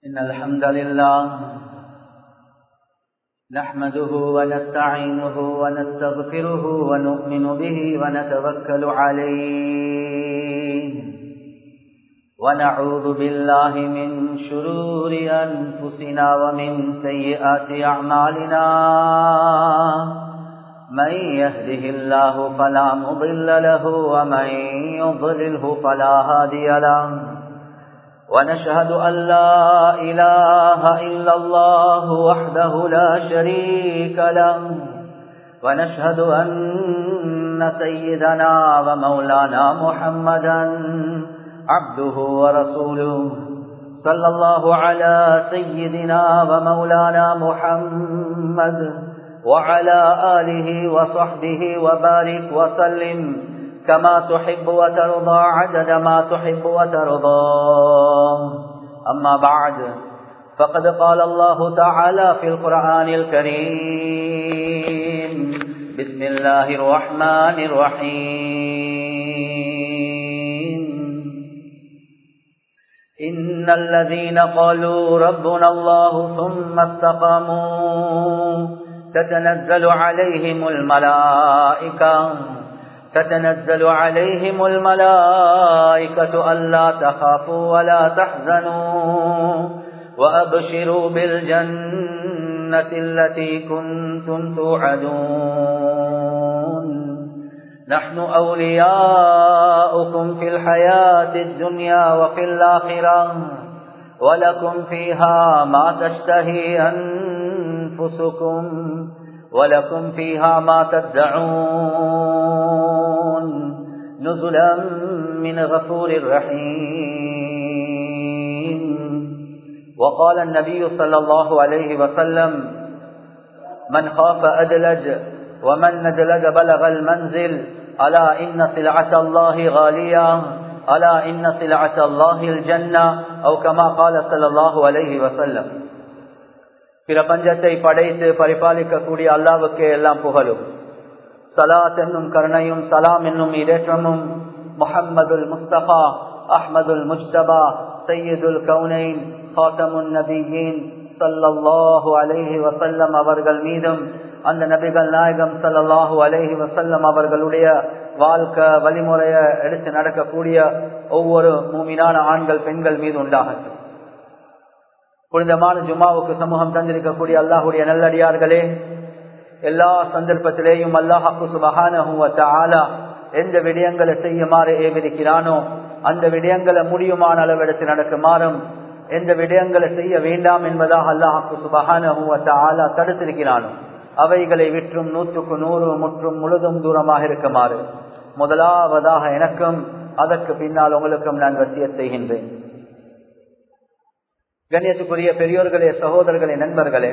إن الحمد لله نحمده ونستعينه ونستغفره ونؤمن به ونتوكل عليه ونعوذ بالله من شرور أنفسنا ومن سيئات أعمالنا من يهده الله فلا مضل له ومن يضلله فلا هادي له ونشهد أن لا إله إلا الله وحده لا شريك له ونشهد أن سيدنا ومولانا محمدا عبده ورسوله صلى الله على سيدنا ومولانا محمد وعلى آله وصحبه وبارك وسلم كما تحب وترضى عدد ما تحب وترضى أما بعد فقد قال الله تعالى في القرآن الكريم بسم الله الرحمن الرحيم إن الذين قالوا ربنا الله ثم استقاموا تتنزل عليهم الملائكة تتنزل عليهم الملائكة ألا تخافوا ولا تحزنوا وأبشروا بالجنة التي كنتم توعدون نحن أولياؤكم في الحياة الدنيا وفي الآخرة ولكم فيها ما تشتهي أنفسكم ولكم فيها ما تدعون نزلا من غفور رحيم وقال النبي صلى الله عليه وسلم من خاف أدلج ومن ندلج بلغ المنزل ألا إن سلعة الله غالية ألا إن سلعة الله الجنة أو كما قال صلى الله عليه وسلم பிரபஞ்சத்தை படைத்து பரிபாலிக்கக்கூடிய அல்லாவுக்கு எல்லாம் புகழும் சலாத் என்னும் கருணையும் சலாம் என்னும் இடேற்றமும் முஹம்மதுல் முஸ்தபா அஹ்மதுல் முஜ்தபா சையீதுல் கவுனைன் ஹாத்தமுன் நபியின் சல்லல்லாஹு அலைஹி வசல்லம் அவர்கள் மீதும் அந்த நபிகள் நாயகம் சல்லாஹூ அலஹி வசல்லம் அவர்களுடைய வாழ்க்கை வழிமுறைய எடுத்து நடக்கக்கூடிய ஒவ்வொரு மூமினான ஆண்கள் பெண்கள் மீது உண்டாகட்டும் புனிதமான ஜுமாவுக்கு சமூகம் தந்திருக்கக்கூடிய அல்லாஹுடைய நல்லடியார்களே எல்லா சந்தர்ப்பத்திலேயும் அல்லாஹாக்கு சுபகான எந்த விடயங்களை செய்யுமாறு ஏவிருக்கிறானோ அந்த விடயங்களை முடியுமான அளவெடுத்து நடக்குமாறும் எந்த விடயங்களை செய்ய வேண்டாம் என்பதாக அல்லாஹாக்கு சுபகான தடுத்திருக்கிறானோ அவைகளை விற்றும் நூற்றுக்கு நூறு முற்றும் முழுதும் தூரமாக இருக்குமாறு முதலாவதாக எனக்கும் அதற்கு பின்னால் உங்களுக்கும் நான் வசிய செய்கின்றேன் கண்ணியத்துக்குரிய பெரியோர்களே சகோதரர்களே நண்பர்களே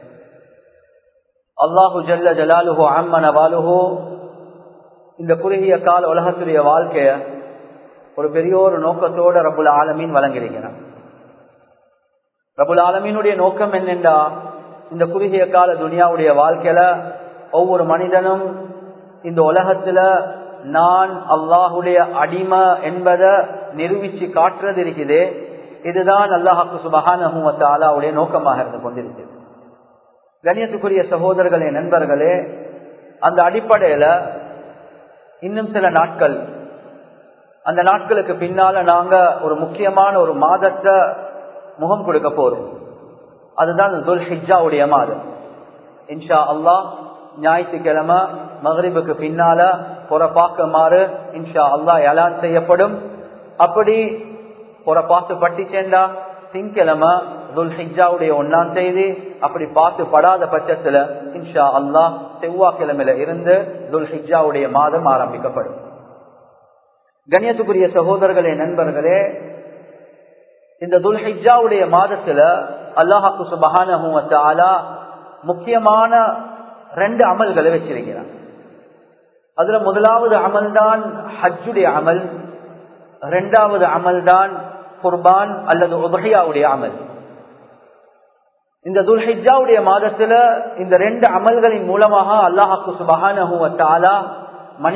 அல்லாஹு ஜல்ல ஜலாலுஹோ அம்மன வாலுஹோ இந்த குறுகிய கால உலகத்துடைய வாழ்க்கைய ஒரு பெரிய ஒரு நோக்கத்தோடு ரபுல் ஆலமீன் வழங்கியிருக்கிறான் ரபுல் ஆலமீனுடைய நோக்கம் என்னென்றா இந்த குறுகிய கால துனியாவுடைய வாழ்க்கையில ஒவ்வொரு மனிதனும் இந்த உலகத்துல நான் அல்லாஹுடைய அடிமை என்பதை நிரூபிச்சு காட்டுறது இருக்குது இதுதான் அல்லாஹாக்கு சுபகானுடைய நோக்கமாக இருந்து கொண்டிருக்கிறது கணியத்துக்குரிய சகோதரர்களே நண்பர்களே அந்த அடிப்படையில இன்னும் சில நாட்கள் அந்த நாட்களுக்கு பின்னால நாங்க ஒரு முக்கியமான ஒரு மாதத்தை முகம் கொடுக்க போறோம் அதுதான் துல் ஹிஜாவுடைய மாதம் இன்ஷா அல்லாஹ் ஞாயிற்றுக்கிழமை மகரிபுக்கு பின்னால புறப்பாக்குமாறு இன்ஷா அல்லாஹ் எலான் செய்யப்படும் அப்படி புறப்பாத்து பட்டி சேர்ந்தா திங்கிழமை துல் ஹிஜாவுடைய ஒன்னாம் செய்தி அப்படி பார்த்து படாத பட்சத்துல இன்ஷா அல்லாஹ் செவ்வாய்க்கிழமையில இருந்து துல் ஹிஜாவுடைய மாதம் ஆரம்பிக்கப்படும் கண்ணியத்துக்குரிய சகோதரர்களே நண்பர்களே இந்த துல்ஹிஜாவுடைய மாதத்துல அல்லாஹாக்கு சுபகான முக்கியமான ரெண்டு அமல்களை வச்சிருக்கிறான் அதுல முதலாவது அமல் தான் ஹஜ்ஜுடைய அமல் ரெண்டாவது அமல் தான் குர்பான் அல்லது உபஹியாவுடைய அமல் இந்த துல்ஹிஜாவுடைய மாதத்துல இந்த ரெண்டு அமல்களின் மூலமாக அல்லாஹாக்கு சுபகான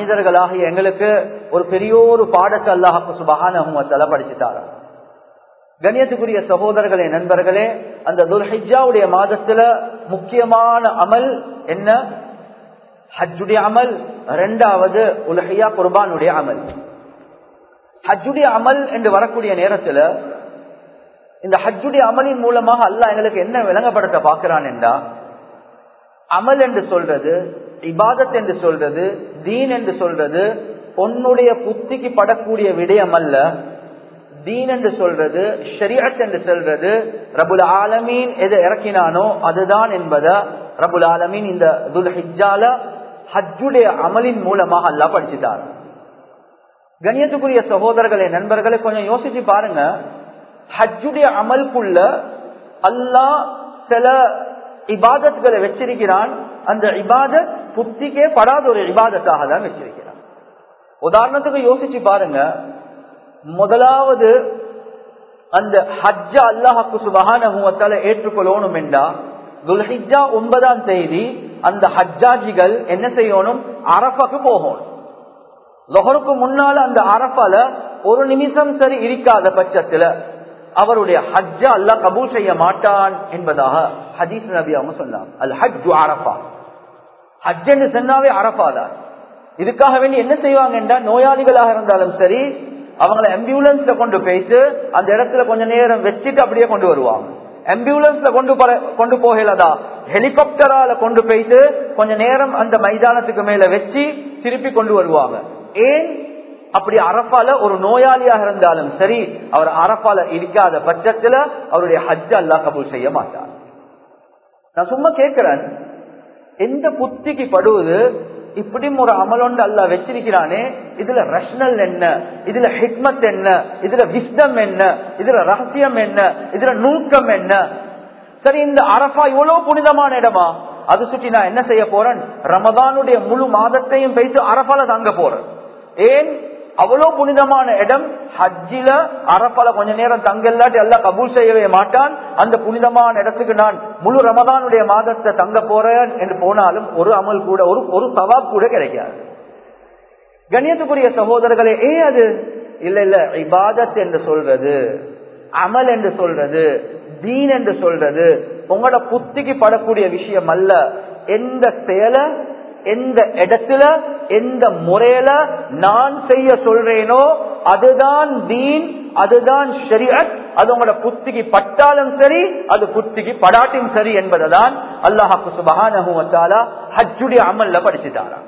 மனிதர்களாகிய எங்களுக்கு ஒரு பெரிய ஒரு பாடத்தை அல்லாஹாக்கு சுபகான படிச்சுட்டாரா கணியத்துக்குரிய சகோதரர்களே நண்பர்களே அந்த துல்ஹிஜாவுடைய மாதத்துல முக்கியமான அமல் என்ன ஹஜ்ஜுடைய அமல் இரண்டாவது உலகையா குர்பானுடைய அமல் ஹஜ்ஜுடைய அமல் என்று வரக்கூடிய நேரத்துல இந்த ஹஜ்ஜுடைய அமலின் மூலமாக அல்லாஹ் எங்களுக்கு என்ன விளங்கப்படுத்த பார்க்கிறான் என்றா அமல் என்று சொல்றது இபாதத் என்று சொல்றது தீன் என்று சொல்றது உன்னுடைய புத்திக்கு படக்கூடிய விடயம் அல்ல தீன் என்று சொல்றது ஷரியத் என்று சொல்றது ரபுல் ஆலமீன் எதை இறக்கினானோ அதுதான் என்பத ரபுல் ஆலமீன் இந்த துல் ஹிஜால ஹஜ்ஜுடைய அமலின் மூலமாக அல்லா படிச்சுட்டார் கணியத்துக்குரிய சகோதரர்களே நண்பர்களை கொஞ்சம் யோசிச்சு பாருங்க ஹஜ்ஜுடைய அமலுக்குள்ள அல்லாஹ் சில இபாதத்களை வச்சிருக்கிறான் அந்த இபாதத் புத்திக்கே படாத ஒரு இபாதத்தாக தான் வச்சிருக்கிறான் உதாரணத்துக்கு யோசிச்சு பாருங்க முதலாவது அந்த ஹஜ்ஜ அல்லாஹாக்கு சுபகான ஏற்றுக்கொள்ளணும் என்றா துல்ஹிஜா ஒன்பதாம் தேதி அந்த ஹஜ்ஜாஜிகள் என்ன செய்யணும் அரபாக்கு போகணும் லொஹருக்கு முன்னால அந்த அரபால ஒரு நிமிஷம் சரி இருக்காத பட்சத்துல அவருடைய ஹஜ்ஜ அல்லாஹ் கபூல் செய்ய மாட்டான் என்பதாக ஹதீஸ் நபி அவங்க சொன்னாங்க அல் ஹஜ் அரபா ஹஜ் என்று சொன்னாவே அரபா தான் இதுக்காக வேண்டி என்ன செய்வாங்க நோயாளிகளாக இருந்தாலும் சரி அவங்களை ஆம்புலன்ஸ்ல கொண்டு போயிட்டு அந்த இடத்துல கொஞ்ச நேரம் வச்சுட்டு அப்படியே கொண்டு வருவாங்க ஆம்புலன்ஸ்ல கொண்டு கொண்டு போகலதா ஹெலிகாப்டரால கொண்டு போயிட்டு கொஞ்ச நேரம் அந்த மைதானத்துக்கு மேல வச்சு திருப்பி கொண்டு வருவாங்க ஏன் அப்படி அரப்பால ஒரு நோயாளியாக இருந்தாலும் சரி அவர் அரப்பால இருக்காத பட்சத்துல அவருடைய ஹஜ் அல்லா கபூல் செய்ய மாட்டார் நான் சும்மா கேட்கிறேன் எந்த புத்திக்கு படுவது இப்படி ஒரு அமலொண்டு அல்ல வச்சிருக்கிறானே இதுல ரஷ்னல் என்ன இதுல ஹிக்மத் என்ன இதுல விஸ்டம் என்ன இதுல ரகசியம் என்ன இதுல நுணுக்கம் என்ன சரி இந்த அரபா இவ்வளவு புனிதமான இடமா அது சுற்றி நான் என்ன செய்ய போறேன் ரமதானுடைய முழு மாதத்தையும் வைத்து அரபால தங்க போறேன் ஏன் அவ்வளவு புனிதமான இடம் ஹஜ்ஜில அரப்பால கொஞ்ச நேரம் தங்கல்லாட்டி எல்லாம் கபூல் செய்யவே மாட்டான் அந்த புனிதமான இடத்துக்கு நான் முழு ரமதானுடைய மாதத்தை தங்க போறேன் என்று போனாலும் ஒரு அமல் கூட ஒரு ஒரு சவாப் கூட கிடைக்காது கண்ணியத்துக்குரிய சகோதரர்களே ஏ அது இல்ல இல்ல இபாதத் என்று சொல்றது அமல் என்று சொல்றது தீன் என்று சொல்றது உங்களோட புத்திக்கு படக்கூடிய விஷயம் அல்ல எந்த செயலை எந்த இடத்துல எந்த முறையில நான் செய்ய சொல்றேனோ அதுதான் தீன் அதுதான் ஷரியத் அது உங்களோட புத்திக்கு பட்டாலும் சரி அது புத்திக்கு படாட்டியும் சரி என்பதுதான் அல்லாஹாக்கு சுபகான ஹஜ்ஜுடைய அமல்ல படிச்சுட்டாரா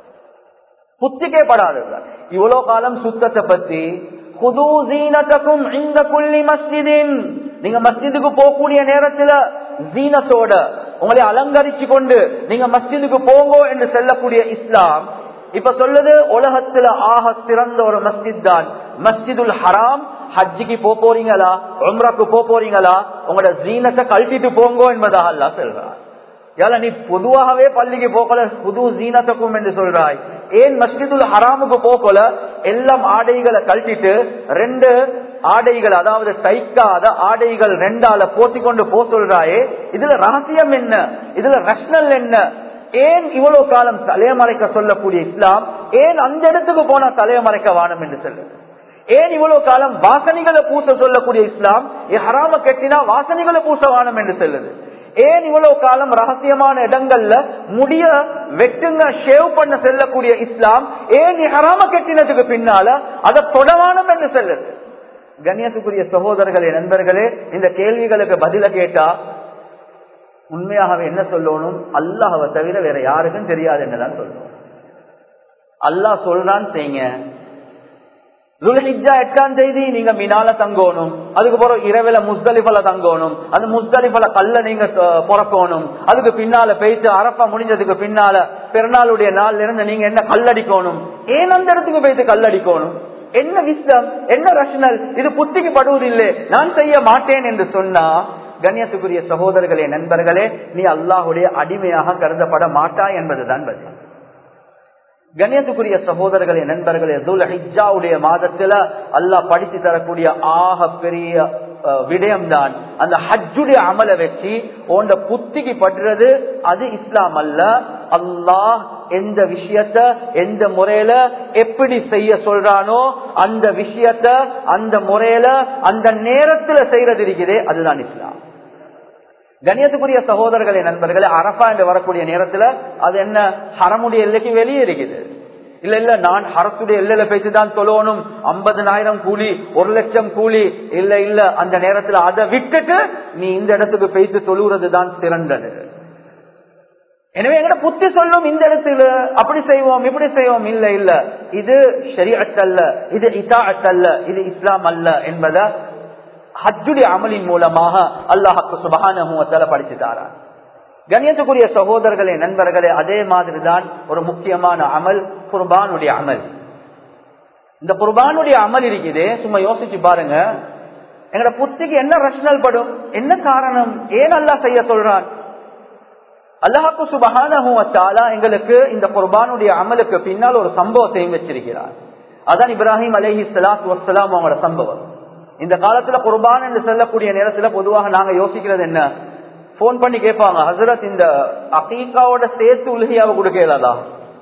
புத்திக்கே படாதது இவ்வளவு காலம் சுத்தத்தை பத்தி குதூசீனத்துக்கும் இந்த குள்ளி மஸ்ஜிதின் நீங்க மஸ்ஜிதுக்கு போகக்கூடிய நேரத்துல ஜீனத்தோட உங்களை அலங்கரிச்சு கொண்டு நீங்க மஸ்ஜிதுக்கு போங்கோ என்று செல்லக்கூடிய இஸ்லாம் இப்ப சொல்லுது உலகத்துல ஆக சிறந்த ஒரு மஸ்ஜித் தான் மஸ்ஜிதுல் ஹராம் ஹஜ்ஜிக்கு போ போறீங்களா உம்ராக்கு போ போறீங்களா உங்களோட ஜீனத்தை கழட்டிட்டு போங்கோ என்பதாக அல்லா சொல்றார் ஏல நீ பொதுவாகவே பள்ளிக்கு போகல புது ஜீனத்துக்கும் என்று சொல்றாய் ஏன் மஸ்ஜிதுல் ஹராமுக்கு போகல எல்லாம் ஆடைகளை கழட்டிட்டு ரெண்டு ஆடைகள் அதாவது தைக்காத ஆடைகள் ரெண்டால போத்தி கொண்டு போ சொல்றாயே இதுல ரகசியம் என்ன இதுல ரஷ்னல் என்ன ஏன் இவ்வளவு காலம் தலையமறைக்க சொல்லக்கூடிய இஸ்லாம் ஏன் அந்த இடத்துக்கு போனா தலையமறைக்க வானம் என்று சொல்லுது ஏன் இவ்வளவு காலம் வாசனைகளை பூச சொல்லக்கூடிய இஸ்லாம் ஹராம கட்டினா வாசனைகளை பூச வானம் என்று சொல்லுது ஏன் இவ்வளவு காலம் ரகசியமான இடங்கள்ல முடிய வெட்டுங்க ஷேவ் பண்ண செல்லக்கூடிய இஸ்லாம் ஏன் ஹராம கட்டினதுக்கு பின்னால அதை தொடவானம் என்று சொல்லுது கண்ணியத்துக்குரிய சகோதரர்களே நண்பர்களே இந்த கேள்விகளுக்கு பதில கேட்டா உண்மையாகவே என்ன சொல்லணும் அல்லாஹவை தவிர வேற யாருக்கும் தெரியாது என்னதான் சொல்லணும் அல்லாஹ் சொல்றான் செய்யுங்க துல்ஹிஜா எட்டாம் தேதி நீங்க மினால தங்கணும் அதுக்கு பிறகு இரவில முஸ்தலிஃபல தங்கணும் அந்த முஸ்தலிஃபல கல்ல நீங்க பிறக்கணும் அதுக்கு பின்னால போயிட்டு அரப்பா முடிஞ்சதுக்கு பின்னால பிறநாளுடைய நாள்ல இருந்து நீங்க என்ன கல்லடிக்கணும் ஏன் அந்த இடத்துக்கு போயிட்டு கல்லடிக்கணும் என்ன விஸ்டம் என்ன ரஷனல் இது புத்திக்கு படுவதில்லை நான் செய்ய மாட்டேன் என்று சொன்னா கண்ணியத்துக்குரிய சகோதரர்களே நண்பர்களே நீ அல்லாஹுடைய அடிமையாக கருதப்பட மாட்டாய் என்பதுதான் பதில் கண்ணியத்துக்குரிய சகோதரர்களே நண்பர்களே துல்ஹிஜாவுடைய மாதத்துல அல்லாஹ் படித்து தரக்கூடிய ஆக பெரிய விடயம்தான் அந்த ஹஜ்ஜுடைய அமலை வச்சு உண்ட புத்திக்கு படுறது அது இஸ்லாம் அல்ல அல்லாஹ் எந்த விஷயத்த எந்த முறையில எப்படி செய்ய சொல்றானோ அந்த விஷயத்த அந்த முறையில அந்த நேரத்துல செய்யறது இருக்குதே அதுதான் இஸ்லாம் கணியத்துக்குரிய சகோதரர்களே நண்பர்களே அரபா என்று வரக்கூடிய நேரத்துல அது என்ன ஹரமுடைய எல்லைக்கு வெளியே இருக்குது இல்ல இல்ல நான் ஹரத்துடைய எல்லையில பேசி தான் தொழணும் ஐம்பதனாயிரம் கூலி ஒரு லட்சம் கூலி இல்ல இல்ல அந்த நேரத்துல அதை விட்டுட்டு நீ இந்த இடத்துக்கு பேசி தொழுகிறது தான் சிறந்தது எனவே எங்கட புத்தி சொல்லும் இந்த இடத்துல அப்படி செய்வோம் இப்படி செய்வோம் இல்ல இல்ல இது ஷரியத் இது இசா அல்ல இது இஸ்லாம் அல்ல என்பதை ஹஜ்ஜுடைய அமலின் மூலமாக அல்லாஹாக்கு சுபகான படிச்சு தாரான் கண்ணியத்துக்குரிய சகோதரர்களே நண்பர்களே அதே மாதிரி தான் ஒரு முக்கியமான அமல் குர்பானுடைய அமல் இந்த குர்பானுடைய அமல் இருக்குது சும்மா யோசிச்சு பாருங்க எங்கட புத்திக்கு என்ன ரஷ்னல் படும் என்ன காரணம் ஏன் அல்லா செய்ய சொல்றான் அல்லாஹாக்கு சுபகான எங்களுக்கு இந்த குர்பானுடைய அமலுக்கு பின்னால் ஒரு சம்பவத்தையும் வச்சிருக்கிறார் அதான் இப்ராஹிம் அலஹி சலாத்து வசலாம் அவங்களோட சம்பவம் இந்த காலத்துல குர்பான் என்று சொல்லக்கூடிய நேரத்துல பொதுவாக நாங்க யோசிக்கிறது என்ன போன் பண்ணி கேட்பாங்க ஹசரத் இந்த அகீகாவோட சேர்த்து உலகியாவை கொடுக்கலாதா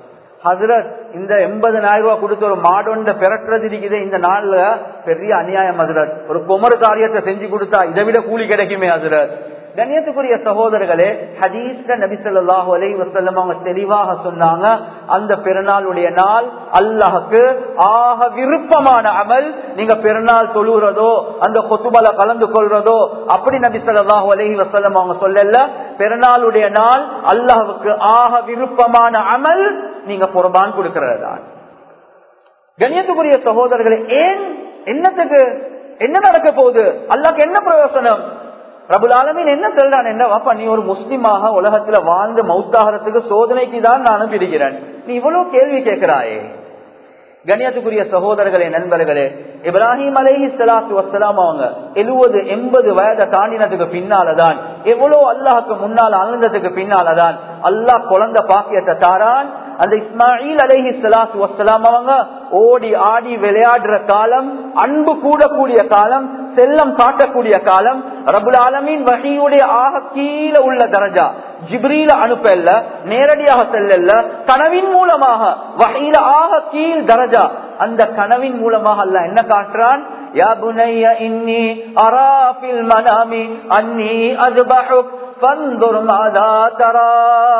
ஹசரத் இந்த எண்பதனாயிரம் ரூபாய் கொடுத்து ஒரு மாடொண்ட பெறட்டுறது இருக்குது இந்த நாள்ல பெரிய அநியாயம் ஹசரத் ஒரு குமரு காரியத்தை செஞ்சு கொடுத்தா இதை விட கூலி கிடைக்குமே ஹசரத் கண்ணியத்துக்குரிய சகோதரர்களே ஹதீஸ்ல நபி சொல்லாஹு அலை வசல்லம் அவங்க தெளிவாக சொன்னாங்க அந்த பெருநாளுடைய நாள் அல்லாஹுக்கு ஆக விருப்பமான அமல் நீங்க பெருநாள் தொழுகிறதோ அந்த கொத்துபல கலந்து கொள்றதோ அப்படி நபி சொல்லாஹு அலஹி வசல்லம் அவங்க சொல்லல பெருநாளுடைய நாள் அல்லாஹுக்கு ஆக விருப்பமான அமல் நீங்க குர்பான் கொடுக்கிறதான் கண்ணியத்துக்குரிய சகோதரர்களே ஏன் என்னத்துக்கு என்ன நடக்க போகுது அல்லாஹ்க்கு என்ன பிரயோசனம் ரபுல் ஆலமீன் என்ன சொல்றான் என்ன வாப்பா நீ ஒரு முஸ்லிமாக உலகத்துல வாழ்ந்து மௌத்தாகிறதுக்கு சோதனைக்கு தான் நான் அனுப்பிடுகிறேன் நீ இவ்வளவு கேள்வி கேட்கிறாயே கண்ணியத்துக்குரிய சகோதரர்களே நண்பர்களே இப்ராஹிம் அலஹி சலாத்து வசலாம் அவங்க எழுபது எண்பது வயதை தாண்டினதுக்கு பின்னாலதான் எவ்வளவு அல்லாஹுக்கு முன்னால் அழுந்ததுக்கு பின்னாலதான் அல்லாஹ் குழந்தை பாக்கியத்தை தாரான் அந்த இஸ்மாயில் அலஹி சலாத்து வசலாம் அவங்க ஓடி ஆடி விளையாடுற காலம் அன்பு கூடக்கூடிய காலம் செல்லம் காட்டக்கூடிய காலம் ரபுல் ஆலமின் வகையுடைய ஆக கீழே உள்ள தரஜா ஜிப்ரீல அனுப்பல்ல நேரடியாக செல்லல கனவின் மூலமாக வகையில ஆக கீழ் தரஜா அந்த கனவின் மூலமாக அல்ல என்ன காட்டுறான் يا بني إني أرى في المنام أني أذبحك فانظر ماذا ترى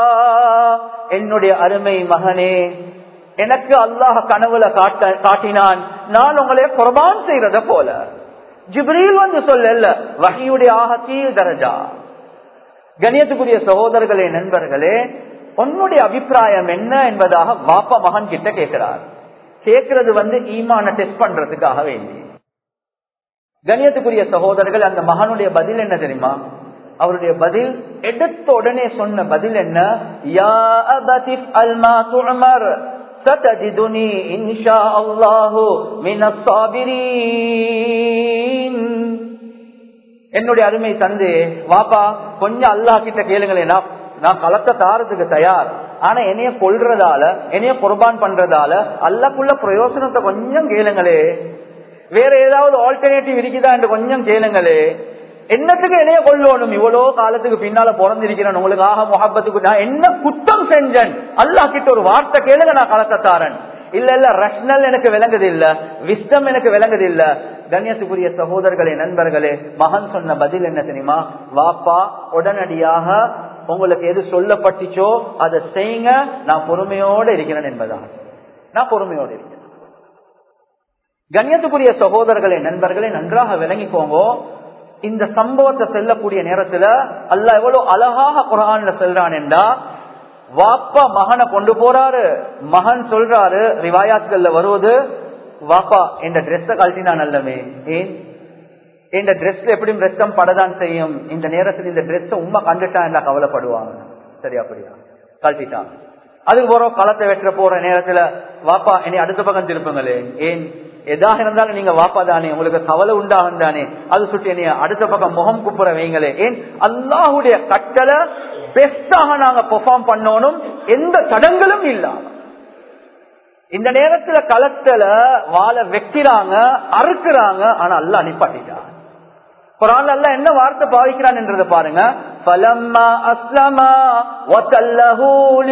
என்னுடைய அருமை மகனே எனக்கு அல்லாஹ் கனவுல காட்டினான் நான் உங்களை குர்பான் செய்யறத போல ஜிப்ரீல் வந்து சொல்லல வகையுடைய ஆக கீழ் தரஜா கணியத்துக்குரிய சகோதரர்களே நண்பர்களே உன்னுடைய அபிப்பிராயம் என்ன என்பதாக வாப்பா மகன் கிட்ட கேட்கிறார் கேட்கறது வந்து ஈமான டெஸ்ட் பண்றதுக்காக வேண்டி கணியத்துக்குரிய சகோதரர்கள் அந்த மகனுடைய பதில் என்ன தெரியுமா அவருடைய பதில் எடுத்த உடனே சொன்ன பதில் என்ன யா அபதிஃப் அல்மா துஅமர் ستجدني إن شاء الله من الصابرين என்னுடைய அருமை தந்து வாப்பா கொஞ்சம் அல்லாஹ் கிட்ட கேளுங்களேன் நான் களத்தை தாரத்துக்கு தயார் ஆனா என்னைய கொள்றதால என்னைய குர்பான் பண்றதால அல்லாக்குள்ள பிரயோசனத்தை கொஞ்சம் கேளுங்களே வேற ஏதாவது ஆல்டர்னேட்டிவ் இருக்குதா என்று கொஞ்சம் கேளுங்களே என்னத்துக்கு என்னைய கொள்ளணும் இவ்வளவு காலத்துக்கு பின்னால பிறந்திருக்கிறேன் உங்களுக்கு ஆக முகப்பத்துக்கு நான் என்ன குற்றம் செஞ்சேன் அல்லா கிட்ட ஒரு வார்த்தை கேளுங்க நான் களத்தை தாரன் இல்ல இல்ல ரஷ்னல் எனக்கு விளங்குது இல்ல விஸ்டம் எனக்கு விளங்குது இல்ல கண்ணியத்துக்குரிய சகோதரர்களே நண்பர்களே மகன் சொன்ன பதில் என்ன தெரியுமா வாப்பா உடனடியாக உங்களுக்கு எது சொல்லப்பட்டுச்சோ அதை செய்யுங்க நான் பொறுமையோட இருக்கிறேன் என்பதாக நான் பொறுமையோடு இருக்கிறேன் கண்ணியத்துக்குரிய சகோதரர்களே நண்பர்களே நன்றாக விளங்கிக்கோங்க இந்த சம்பவத்தை செல்லக்கூடிய நேரத்துல அல்ல எவ்வளவு அழகாக குரான்ல செல்றான் என்றா வாப்பா மகனை கொண்டு போறாரு மகன் சொல்றாரு ரிவாயாத்கள்ல வருவது வாப்பா இந்த ட்ரெஸ்ஸ கழட்டினான் அல்லமே ஏன் இந்த ட்ரெஸ்ல எப்படியும் ரத்தம் படதான் செய்யும் இந்த நேரத்தில் இந்த ட்ரெஸ் உண்மை கண்டுட்டான் என்றா கவலைப்படுவாங்க சரியா அப்படியா கழட்டிட்டான் அதுக்கு போறோம் களத்தை வெற்ற போற நேரத்துல வாப்பா என்னை அடுத்த பக்கம் திருப்புங்களே ஏன் எதாக இருந்தாலும் நீங்க வாப்பா தானே உங்களுக்கு கவலை உண்டாகும் தானே அது சுட்டி என்னைய அடுத்த பக்கம் முகம் குப்புற வைங்களே ஏன் அல்லாஹுடைய கட்டளை பெஸ்டாக நாங்க பெர்ஃபார்ம் பண்ணணும் எந்த தடங்களும் இல்லாம இந்த நேரத்துல களத்துல வாழ வைக்கிறாங்க அறுக்குறாங்க ஆனா அல்ல அனுப்பாட்டிட்டாங்க குரான் அல்ல என்ன வார்த்தை பாவிக்கிறான் என்றதை பாருங்க فلما أسلما وتله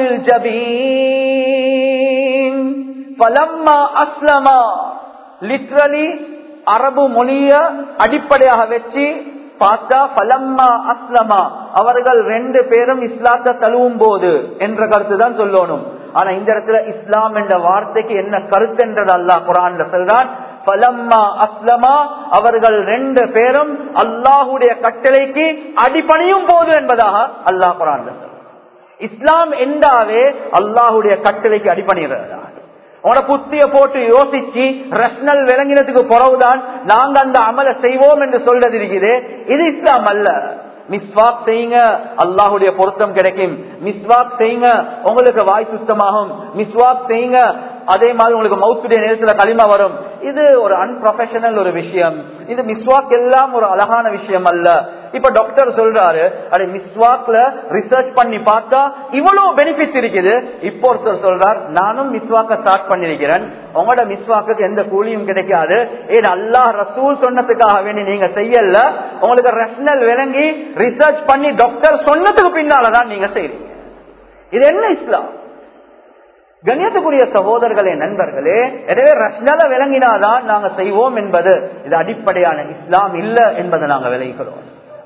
للجبين فلما أسلما literally அரபு மொழிய அடிப்படையாக வச்சு பார்த்தா பலம்மா அஸ்லமா அவர்கள் ரெண்டு பேரும் இஸ்லாத்தை தழுவும் போது என்ற கருத்து தான் சொல்லணும் ஆனா இந்த இடத்துல இஸ்லாம் என்ற வார்த்தைக்கு என்ன கருத்து என்றது அல்லாஹ் குரான்ல சொல்றான் பலம்மா அஸ்லமா அவர்கள் ரெண்டு பேரும் அல்லாஹுடைய கட்டளைக்கு அடிபணியும் போது என்பதாக அல்லாஹ் குரான் இஸ்லாம் என்றாவே அல்லாஹுடைய கட்டளைக்கு அடிபணிகிறதா உன புத்திய போட்டு யோசிச்சு ரஷ்னல் விளங்கினதுக்கு பிறகுதான் நாங்க அந்த அமலை செய்வோம் என்று சொல்றது இருக்குது இது இஸ்லாம் அல்ல மிஸ்வாக் செய்யுங்க அல்லாஹுடைய பொருத்தம் கிடைக்கும் மிஸ்வாக் செய்யுங்க உங்களுக்கு வாய் சுத்தமாகும் மிஸ்வாக் செய்யுங்க அதே மாதிரி உங்களுக்கு மவுத்துடைய நேரத்துல களிமா வரும் இது ஒரு அன்ப்ரொஃபஷனல் ஒரு விஷயம் இது மிஸ்வாக் எல்லாம் ஒரு அழகான விஷயம் அல்ல இப்ப டாக்டர் சொல்றாரு அது மிஸ்வாக்ல ரிசர்ச் பண்ணி பார்த்தா இவ்வளவு பெனிஃபிட் இருக்குது இப்போ ஒருத்தர் சொல்றார் நானும் மிஸ்வாக்க ஸ்டார்ட் பண்ணிருக்கிறேன் உங்களோட மிஸ்வாக்கு எந்த கூலியும் கிடைக்காது ஏன் அல்லாஹ் ரசூல் சொன்னதுக்காக வேண்டி நீங்க செய்யல உங்களுக்கு ரஷ்னல் விளங்கி ரிசர்ச் பண்ணி டாக்டர் சொன்னதுக்கு பின்னாலதான் நீங்க செய்றீங்க இது என்ன இஸ்லாம் கண்ணியத்துக்குரிய சகோதரர்களே நண்பர்களே எனவே ரஷ்னல விளங்கினாதான் நாங்க செய்வோம் என்பது இது அடிப்படையான இஸ்லாம் இல்ல என்பதை நாங்க விளங்கிக்கிறோம்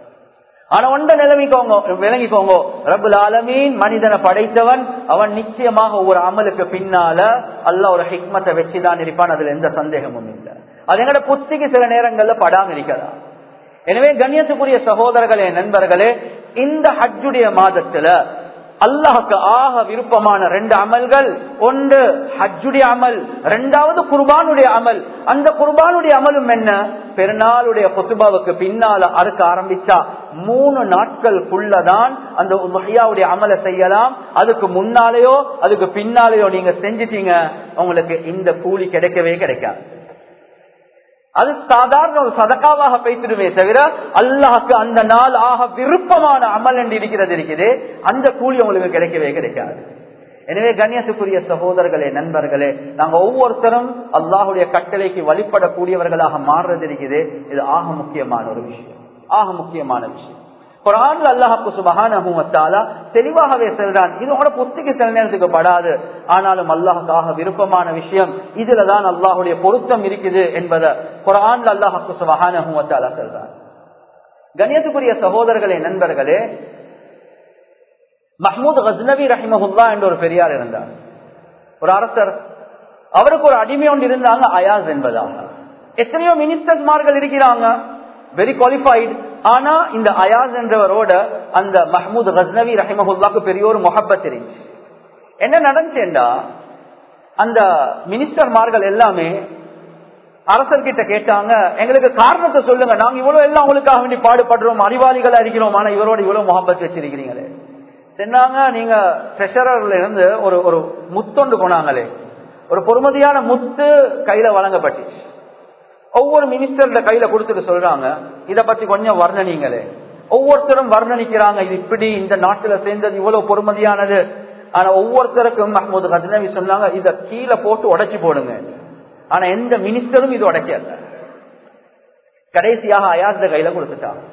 ஆனா ஒன்ற நிலைமைக்கோங்க விளங்கிக்கோங்க ரபுல் ஆலமீன் மனிதனை படைத்தவன் அவன் நிச்சயமாக ஒவ்வொரு அமலுக்கு பின்னால அல்ல ஒரு ஹிக்மத்தை வச்சுதான் இருப்பான் அதுல எந்த சந்தேகமும் இல்லை அது எங்கட புத்திக்கு சில நேரங்கள்ல படாம இருக்கலாம் எனவே கண்ணியத்துக்குரிய சகோதரர்களே நண்பர்களே இந்த ஹஜ்ஜுடைய மாதத்துல அல்லாஹுக்கு ஆக விருப்பமான ரெண்டு அமல்கள் ஒன்று ஹஜ்ஜுடைய அமல் ரெண்டாவது குர்பானுடைய அமல் அந்த குர்பானுடைய அமலும் என்ன பெருநாளுடைய குத்துபாவுக்கு பின்னால அறுக்க ஆரம்பிச்சா மூணு நாட்களுக்குள்ளதான் அந்த மஹியாவுடைய அமலை செய்யலாம் அதுக்கு முன்னாலேயோ அதுக்கு பின்னாலேயோ நீங்க செஞ்சிட்டீங்க உங்களுக்கு இந்த கூலி கிடைக்கவே கிடைக்காது அது சாதாரண ஒரு சதக்காவாக பேசிடுமே தவிர அல்லாஹுக்கு அந்த நாள் ஆக விருப்பமான அமல் என்று இருக்கிறது இருக்குது அந்த கூலி உங்களுக்கு கிடைக்கவே கிடைக்காது எனவே கண்ணியத்துக்குரிய சகோதரர்களே நண்பர்களே நாங்க ஒவ்வொருத்தரும் அல்லாஹுடைய கட்டளைக்கு வழிபடக்கூடியவர்களாக மாறுறது இருக்குது இது ஆக முக்கியமான ஒரு விஷயம் ஆக முக்கியமான விஷயம் குரான்ல அல்லாஹாக்கு சுபகான தெளிவாகவே செல்றான் இது உங்களோட புத்திக்கு சில நேரத்துக்கு படாது ஆனாலும் அல்லாஹுக்காக விருப்பமான விஷயம் இதுலதான் அல்லாஹுடைய பொருத்தம் இருக்குது என்பதை குரான்ல அல்லாஹாக்கு சுபகான செல்றான் கண்ணியத்துக்குரிய சகோதரர்களே நண்பர்களே மஹமூத் கஸ்னவி ரஹிமஹுல்லா என்ற ஒரு பெரியார் இருந்தார் ஒரு அரசர் அவருக்கு ஒரு அடிமை ஒன்று இருந்தாங்க அயாஸ் என்பதாக எத்தனையோ மினிஸ்டர்மார்கள் இருக்கிறாங்க வெரி குவாலிஃபைடு ஆனா இந்த அயாஸ் என்றவரோட அந்த மஹமூத் கஸ்னவி ரஹிமஹுல்லாக்கு பெரிய ஒரு முகப்பத் இருந்துச்சு என்ன நடந்துச்சேண்டா அந்த மினிஸ்டர்மார்கள் எல்லாமே அரசர்கிட்ட கேட்டாங்க எங்களுக்கு காரணத்தை சொல்லுங்க நாங்க இவ்வளவு எல்லாம் உங்களுக்காக வேண்டி பாடுபடுறோம் அறிவாளிகளா இருக்கிறோம் ஆனா இவரோட இவ்வளவு முகப்பத் வச்சிருக்கிறீங்களே சொன்னாங்க நீங்க ட்ரெஷரர்ல இருந்து ஒரு ஒரு முத்தொண்டு போனாங்களே ஒரு பொறுமதியான முத்து கையில வழங்கப்பட்டுச்சு ஒவ்வொரு மினிஸ்டர்ல கையில கொடுத்துட்டு சொல்றாங்க இத பத்தி கொஞ்சம் வர்ணனிங்களே ஒவ்வொருத்தரும் வர்ணனிக்கிறாங்க இது இப்படி இந்த நாட்டுல சேர்ந்தது இவ்வளவு பொறுமதியானது ஆனா ஒவ்வொருத்தருக்கும் மஹமூது கஜனவி சொன்னாங்க இத கீழே போட்டு உடைச்சு போடுங்க ஆனா எந்த மினிஸ்டரும் இது உடைக்கல கடைசியாக அயாஸ் கையில கொடுத்துட்டாங்க